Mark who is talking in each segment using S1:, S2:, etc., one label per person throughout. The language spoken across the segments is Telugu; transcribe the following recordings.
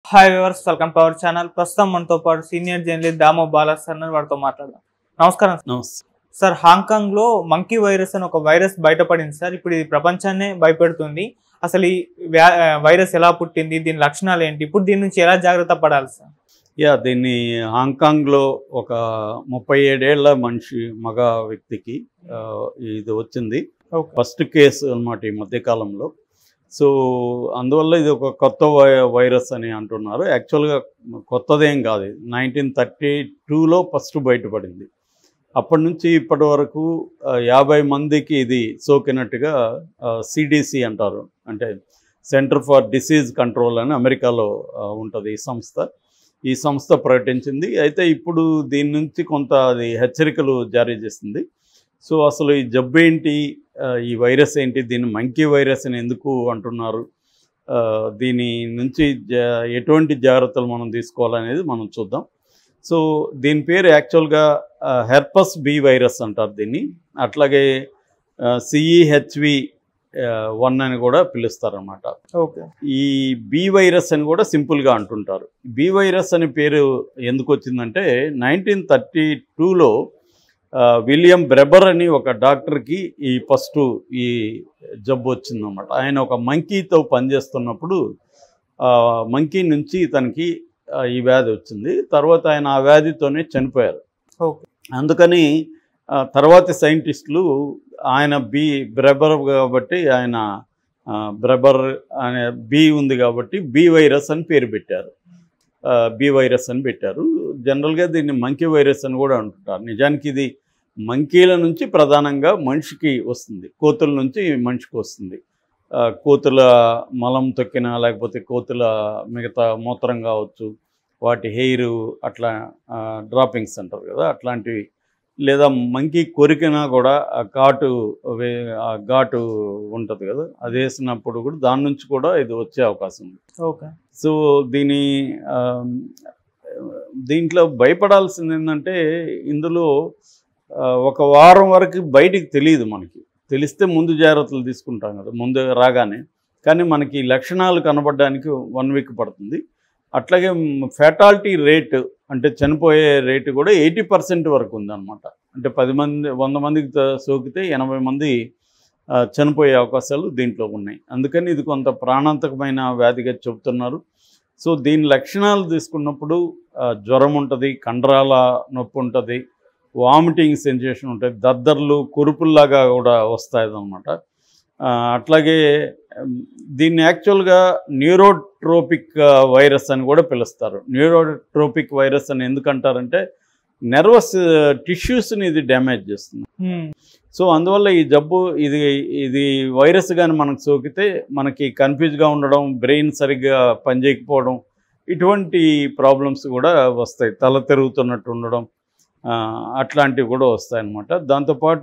S1: Hi viewers welcome to our channel ప్రస్తుతం మనతో పాటు సీనియర్ జర్నలిస్ట్ దామో బాలాస్ సార్ ఉన్నారు. వారితో మాట్లాడదాం నమస్కారం
S2: నమస్తే
S1: సార్ హాంకాంగ్ లో మంకీ వైరస్ అని ఒక వైరస్ బయటపడింది సార్ ఇప్పుడు ఇది ప్రపంచాన్నే భయపెడుతుంది అసలు ఈ వ్యా- వైరస్ ఎలా పుట్టింది దీని లక్షణాలు ఏంటి ఇప్పుడు దీని నుంచి ఎలా జాగ్రత్త పడాలి సార్
S2: యా దీన్ని హాంకాంగ్లో ఒక ముప్పై ఏడేళ్ల మనిషి మగ వ్యక్తికి ఆ, ఇది వచ్చింది
S1: ఓకే
S2: ఫస్ట్ కేసు అన్నమాట ఈ మధ్యకాలంలో సో అందువల్ల ఇది ఒక కొత్త వై- వైరస్ అని అంటున్నారు యాక్చువల్గా కొత్తదేం కాదు నైన్టీన్ థర్టీ టూలో ఫస్ట్ బయటపడింది అప్పటి నుంచి ఇప్పటి వరకు ఆ, యాభై మందికి ఇది సోకినట్టుగా సిడిసి అంటారు అంటే సెంటర్ ఫర్ డిసీజ్ కంట్రోల్ అని అమెరికాలో ఉంటుంది ఈ సంస్థ ఈ సంస్థ ప్రకటించింది అయితే ఇప్పుడు దీని నుంచి కొంత అది హెచ్చరికలు జారీ చేసింది సో అసలు ఈ జబ్బు ఏంటి ఆ, ఈ వైరస్ ఏంటి దీన్ని మంకీ వైరస్ అని ఎందుకు అంటున్నారు ఆ, దీని నుంచి జా ఎటువంటి జాగ్రత్తలు మనం తీసుకోవాలనేది మనం చూద్దాం సో దీని పేరు యాక్చువల్గా హెర్పస్ బి వైరస్ అంటారు దీన్ని అట్లాగే సిఈహెచ్వి వన్ అని కూడా పిలుస్తారన్నమాట
S1: ఓకే
S2: ఈ బి వైరస్ అని కూడా సింపుల్గా అంటుంటారు బి వైరస్ అనే పేరు ఎందుకు వచ్చిందంటే నైన్టీన్ థర్టీ టూలో విలియం బ్రెబర్ అని ఒక డాక్టర్కి ఈ ఫస్ట్ ఈ జబ్బు వచ్చిందన్నమాట ఆయన ఒక మంకీతో పనిచేస్తున్నప్పుడు మంకీ నుంచి తనకి ఆ, ఈ వ్యాధి వచ్చింది తర్వాత ఆయన ఆ వ్యాధితోనే చనిపోయారు
S1: ఓకే
S2: అందుకని ఆ, తర్వాతి సైంటిస్టులు ఆయన బి బ్రెబర్ కాబట్టి ఆయన ఆ, బ్రెబర్ అనే బి ఉంది కాబట్టి బి వైరస్ అని పేరు పెట్టారు ఆ, బి వైరస్ అని పెట్టారు జనరల్గా దీన్ని మంకీ వైరస్ అని కూడా అంటుంటారు నిజానికి ఇది మంకీల నుంచి ప్రధానంగా మనిషికి వస్తుంది కోతుల నుంచి మనిషికి వస్తుంది ఆ, కోతుల మలం తొక్కిన లేకపోతే కోతుల మిగతా మూత్రం కావచ్చు వాటి హెయిర్ అట్లా డ్రాపింగ్స్ అంటారు కదా అట్లాంటివి లేదా మంకీ కొరికినా కూడా ఆ ఘాటు వే- ఆ ఘాటు ఉంటుంది కదా అది వేసినప్పుడు కూడా దాని నుంచి కూడా ఇది వచ్చే అవకాశం ఉంది
S1: ఓకే
S2: సో దీని ఆ, దీంట్లో భయపడాల్సింది ఏంటంటే ఇందులో ఆ, ఒక వారం వరకు బయటికి తెలియదు మనకి తెలిస్తే ముందు జాగ్రత్తలు తీసుకుంటాం కదా ముందు రాగానే కానీ మనకి లక్షణాలు కనబడడానికి వన్ వీక్ పడుతుంది అట్లాగే ఫెటాలిటీ రేట్ అంటే చనిపోయే రేటు కూడా ఎయిటీ పర్సెంట్ వరకు ఉందన్నమాట అంటే పది మంది వంద మందికి త- సోకితే ఎనభై మంది ఆ, చనిపోయే అవకాశాలు దీంట్లో ఉన్నాయి అందుకని ఇది కొంత ప్రాణాంతకమైన వ్యాధిగా చెబుతున్నారు సో దీని లక్షణాలు తీసుకున్నప్పుడు ఆ, జ్వరం ఉంటుంది కండరాల నొప్పి ఉంటుంది వామిటింగ్ సెన్సేషన్ ఉంటుంది దద్దర్లు కురుపుల్లాగా కూడా వస్తాయి అన్నమాట అట్లాగే ఉమ్, దీన్ని యాక్చువల్గా న్యూరోట్రోపిక్ వైరస్ అని కూడా పిలుస్తారు న్యూరోట్రోపిక్ వైరస్ అని ఎందుకంటారంటే నెర్వస్ టిష్యూస్ని ఇది డ్యామేజ్ చేస్తుంది
S1: హ్మ్.
S2: సో అందువల్ల ఈ జబ్బు ఇది ఇది వైరస్ కానీ మనకు సోకితే మనకి కన్ఫ్యూజ్గా ఉండడం బ్రెయిన్ సరిగ్గా పనిచేయకపోవడం ఇటువంటి ప్రాబ్లమ్స్ కూడా వస్తాయి తల తిరుగుతున్నట్టు ఉండడం ఆ, అట్లాంటివి కూడా వస్తాయి అన్నమాట దాంతోపాటు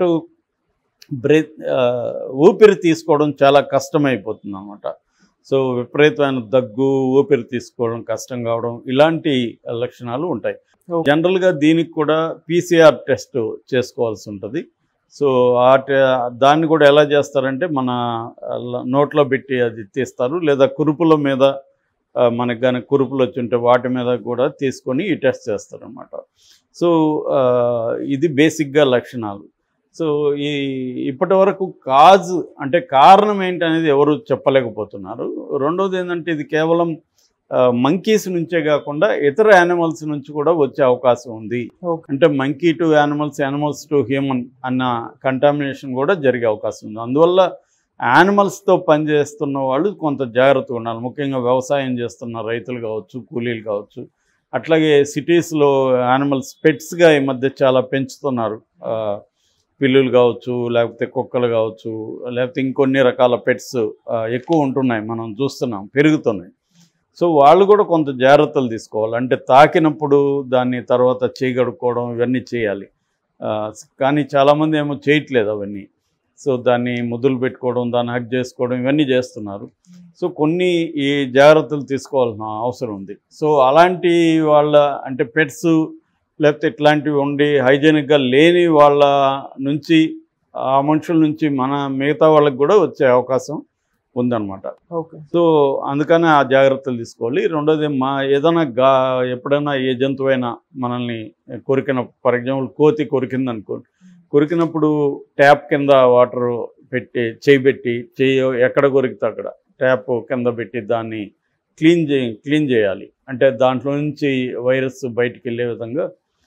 S2: బ్రెత్ ఊపిరి తీసుకోవడం చాలా కష్టమైపోతుంది అనమాట సో విపరీతమైన దగ్గు ఊపిరి తీసుకోవడం కష్టం కావడం ఇలాంటి లక్షణాలు ఉంటాయి
S1: Okay.
S2: జనరల్గా దీనికి కూడా పీసీఆర్ టెస్ట్ చేసుకోవాల్సి ఉంటుంది సో ఆ టె- దాన్ని కూడా ఎలా చేస్తారంటే మన ఆ, ల- నోట్లో పెట్టి అది తీస్తారు లేదా కురుపుల మీద ఆ, మనకి కానీ కురుపులు వచ్చి ఉంటే వాటి మీద కూడా తీసుకొని ఈ టెస్ట్ చేస్తారనమాట సో ఆ, ఇది బేసిక్గా లక్షణాలు సో ఈ ఇప్పటి వరకు కాజ్ అంటే కారణం ఏంటనేది ఎవరు చెప్పలేకపోతున్నారు రెండోది ఏంటంటే ఇది కేవలం మంకీస్ నుంచే కాకుండా ఇతర యానిమల్స్ నుంచి కూడా వచ్చే అవకాశం ఉంది
S1: ఓకే
S2: అంటే monkey to animals animals to human అన్న కంటామినేషన్ కూడా జరిగే అవకాశం ఉంది అందువల్ల యానిమల్స్తో పనిచేస్తున్న వాళ్ళు కొంత జాగ్రత్తగా ఉండాలి ముఖ్యంగా వ్యవసాయం చేస్తున్న రైతులు కావచ్చు కూలీలు కావచ్చు అట్లాగే సిటీస్లో యానిమల్స్ పెట్స్గా ఈ మధ్య చాలా పెంచుతున్నారు ఆ, పిల్లులు కావచ్చు లేకపోతే కుక్కలు కావచ్చు లేకపోతే ఇంకొన్ని రకాల పెట్స్ ఎక్కువ ఉంటున్నాయి మనం చూస్తున్నాం పెరుగుతున్నాయి సో వాళ్ళు కూడా కొంత జాగ్రత్తలు తీసుకోవాలి అంటే తాకినప్పుడు దాన్ని తర్వాత చేయగడుక్కోవడం ఇవన్నీ చేయాలి ఆ, కానీ చాలామంది ఏమో చేయట్లేదు అవన్నీ సో దాన్ని ముద్దులు పెట్టుకోవడం దాన్ని హక్ చేసుకోవడం ఇవన్నీ చేస్తున్నారు సో కొన్ని ఈ జాగ్రత్తలు తీసుకోవాల్సిన అవసరం ఉంది సో అలాంటి వాళ్ళ అంటే పెట్స్ లేకపోతే ఇట్లాంటివి ఉండి హైజీనిక్గా లేని వాళ్ళ నుంచి ఆ మనుషుల నుంచి మన మిగతా వాళ్ళకి కూడా వచ్చే అవకాశం ఉందన్నమాట
S1: ఓకే
S2: సో అందుకని ఆ జాగ్రత్తలు తీసుకోవాలి రెండోది మా ఏదైనా గా ఎప్పుడైనా ఏ జంతువైనా మనల్ని కొరికిన ఫర్ ఎగ్జాంపుల్ కోతి కొరికింది అనుకో కొరికినప్పుడు ట్యాప్ కింద వాటర్ పెట్టి చేయి పెట్టి చేయి ఎక్కడ కొరికితే అక్కడ ట్యాప్ కింద పెట్టి దాన్ని క్లీన్ చే క్లీన్ చేయాలి అంటే దాంట్లో నుంచి వైరస్ బయటికి వెళ్ళే విధంగా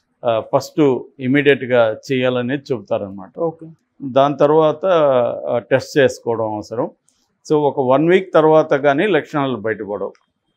S2: ఫస్ట్ ఇమీడియట్గా చేయాలనేది చెబుతారనమాట
S1: ఓకే
S2: దాని తర్వాత ఆ, టెస్ట్ చేసుకోవడం అవసరం సో ఒక వన్ వీక్ తర్వాత కానీ లక్షణాలు బయటపడవు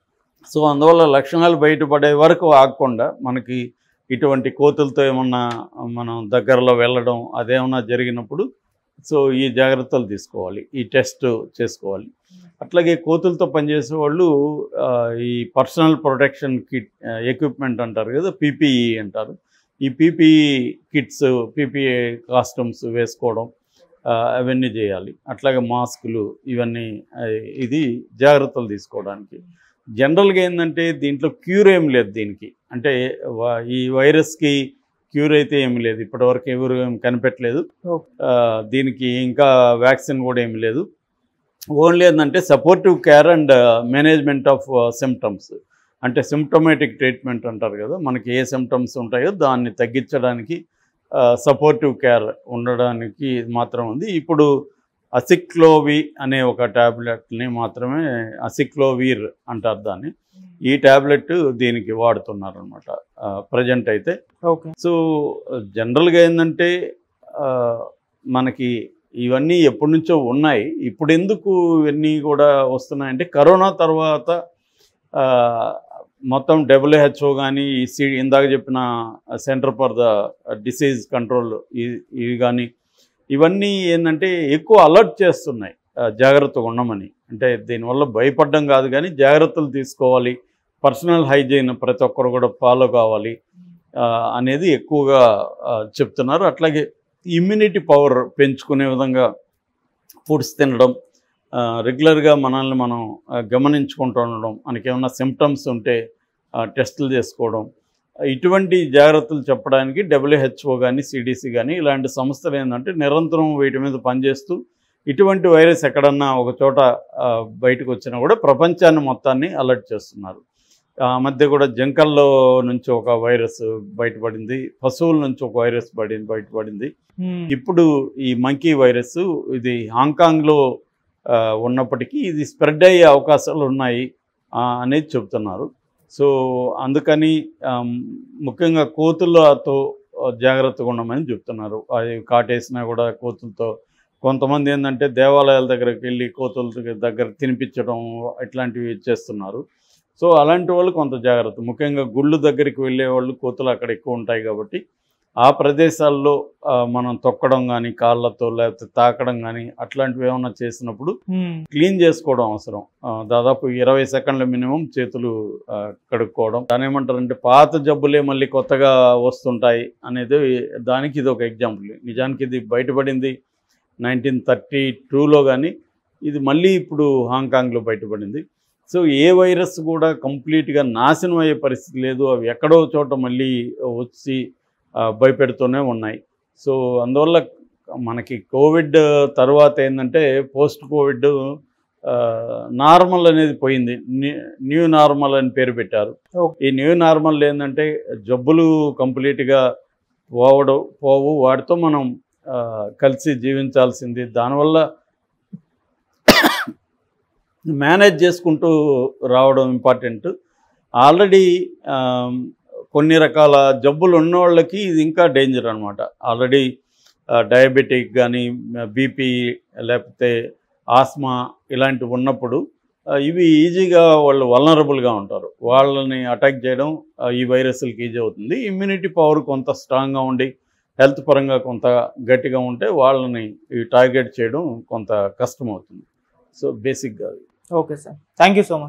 S2: సో అందువల్ల లక్షణాలు బయటపడే వరకు ఆగకుండా మనకి ఇటువంటి కోతులతో ఏమన్నా మనం దగ్గరలో వెళ్ళడం అదేమన్నా జరిగినప్పుడు సో ఈ జాగ్రత్తలు తీసుకోవాలి ఈ టెస్ట్ చేసుకోవాలి అట్లాగే కోతులతో పనిచేసే వాళ్ళు ఆ, ఈ పర్సనల్ ప్రొటెక్షన్ కిట్ ఎక్విప్మెంట్ అంటారు కదా పీపీఈ అంటారు ఈ పీపీఈ కిట్స్ పీపీఏ కాస్ట్యూమ్స్ వేసుకోవడం ఆ, అవన్నీ చేయాలి అట్లాగే మాస్కులు ఇవన్నీ ఆ, ఇది జాగ్రత్తలు తీసుకోవడానికి జనరల్గా ఏంటంటే దీంట్లో క్యూర్ ఏం లేదు దీనికి అంటే వా- ఈ వైరస్కి క్యూర్ అయితే ఏమి లేదు ఇప్పటివరకు ఎవరు ఏం కనిపెట్టలేదు
S1: ఓకే
S2: ఆ, దీనికి ఇంకా వ్యాక్సిన్ కూడా ఏమి లేదు ఓన్లీ ఏంటంటే supportive care and management of symptoms అంటే సిమ్టమేటిక్ ట్రీట్మెంట్ అంటారు కదా మనకి ఏ సిమ్టమ్స్ ఉంటాయో దాన్ని తగ్గించడానికి సపోర్టివ్ కేర్ ఉండడానికి మాత్రం ఉంది ఇప్పుడు అసిక్లోవి అనే ఒక ట్యాబ్లెట్ని మాత్రమే అసిక్లోవీర్ అంటారు దాన్ని ఈ ట్యాబ్లెట్ దీనికి వాడుతున్నారు అనమాట ప్రజెంట్ అయితే
S1: ఓకే
S2: సో జనరల్గా ఏంటంటే ఆ, మనకి ఇవన్నీ ఎప్పటి నుంచో ఉన్నాయి ఇప్పుడు ఎందుకు ఇవన్నీ కూడా వస్తున్నాయంటే కరోనా తర్వాత ఆ, మొత్తం డబ్ల్యూహెచ్ఓ కానీ ఈ సి ఇందాక చెప్పిన centre for the disease control ఇవి కానీ ఇవన్నీ ఏంటంటే ఎక్కువ అలర్ట్ చేస్తున్నాయి ఆ, జాగ్రత్తగా ఉండమని అంటే దీనివల్ల భయపడడం కాదు కానీ జాగ్రత్తలు తీసుకోవాలి పర్సనల్ హైజీన్ ప్రతి ఒక్కరు కూడా ఫాలో కావాలి ఆ, అనేది ఎక్కువగా ఆ, చెప్తున్నారు అట్లాగే ఇమ్యూనిటీ పవర్ పెంచుకునే విధంగా ఫుడ్స్ తినడం ఆ, రెగ్యులర్గా మనల్ని మనం ఆ, గమనించుకుంటూ ఉండడం మనకి ఏమైనా సిమ్టమ్స్ ఉంటే ఆ, టెస్టులు చేసుకోవడం ఇటువంటి జాగ్రత్తలు చెప్పడానికి డబ్ల్యూహెచ్ఓ కానీ సిడిసి కానీ ఇలాంటి సంస్థలు ఏంటంటే నిరంతరం వీటి మీద పనిచేస్తూ ఇటువంటి వైరస్ ఎక్కడన్నా ఒక చోట ఆ, బయటకు వచ్చినా కూడా ప్రపంచాన్ని మొత్తాన్ని అలర్ట్ చేస్తున్నారు ఆ మధ్య కూడా జంకల్లో నుంచి ఒక వైరస్ బయటపడింది పశువుల నుంచి ఒక వైరస్ పడి బయటపడింది
S1: మ్మ్.
S2: ఇప్పుడు ఈ మంకీ వైరస్ ఇది హాంకాంగ్లో ఆ, ఉన్నప్పటికీ ఇది స్ప్రెడ్ అయ్యే అవకాశాలు ఉన్నాయి ఆ, అనేది చెబుతున్నారు సో అందుకని ఆమ్, ముఖ్యంగా కోతులతో జాగ్రత్తగా ఉండమని చెప్తున్నారు అది కాటేసినా కూడా కోతులతో కొంతమంది ఏంటంటే దేవాలయాల దగ్గరికి వెళ్ళి కోతుల దగ్గర- దగ్గర తినిపించడం ఇట్లాంటివి చేస్తున్నారు సో అలాంటి వాళ్ళు కొంత జాగ్రత్త ముఖ్యంగా గుళ్ళు దగ్గరికి వెళ్ళే వాళ్ళు కోతులు అక్కడ ఎక్కువ ఉంటాయి కాబట్టి ఆ ప్రదేశాల్లో ఆ, మనం తొక్కడం కానీ కాళ్ళతో లేకపోతే తాకడం కానీ అట్లాంటివి ఏమైనా చేసినప్పుడు
S1: మ్మ్.
S2: క్లీన్ చేసుకోవడం అవసరం ఆ, దాదాపు ఇరవై సెకండ్ల మినిమం చేతులు ఆ, కడుక్కోవడం దాని ఏమంటారంటే పాత జబ్బులే మళ్ళీ కొత్తగా వస్తుంటాయి అనేది దానికి ఇది ఒక ఎగ్జాంపుల్ నిజానికి ఇది బయటపడింది నైన్టీన్ థర్టీ టూలో కానీ ఇది మళ్ళీ ఇప్పుడు హాంకాంగ్లో బయటపడింది సో ఏ వైరస్ కూడా కంప్లీట్గా నాశనం అయ్యే పరిస్థితి లేదు అవి ఎక్కడో చోట మళ్ళీ వచ్చి ఆ, భయపెడుతూనే ఉన్నాయి సో అందువల్ల మనకి కోవిడ్ తర్వాత ఏంటంటే పోస్ట్ కోవిడ్ నార్మల్ అనేది పోయింది న్యూ- న్యూ నార్మల్ అని పేరు పెట్టారు
S1: ఓకే.
S2: ఈ న్యూ నార్మల్ ఏంటంటే జబ్బులు కంప్లీట్గా పోవడం పోవు వాటితో మనం ఆ, కలిసి జీవించాల్సింది దానివల్ల మేనేజ్ చేసుకుంటూ రావడం ఇంపార్టెంట్ ఆల్రెడీ కొన్ని రకాల జబ్బులు ఉన్న వాళ్ళకి ఇది ఇంకా డేంజర్ అనమాట ఆల్రెడీ డయాబెటిక్ కానీ బీపీ లేకపోతే ఆస్మా ఇలాంటివి ఉన్నప్పుడు ఆ, ఇవి ఈజీగా వాళ్ళు వలనరబుల్గా ఉంటారు వాళ్ళని అటాక్ చేయడం ఆ, ఈ వైరస్లకి ఈజీ అవుతుంది ఇమ్యూనిటీ పవర్ కొంత స్ట్రాంగ్గా ఉండి హెల్త్ పరంగా కొంత గట్టిగా ఉంటే వాళ్ళని ఈ టార్గెట్ చేయడం కొంత కష్టం అవుతుంది సో బేసిక్గా
S1: okay sir thank you so much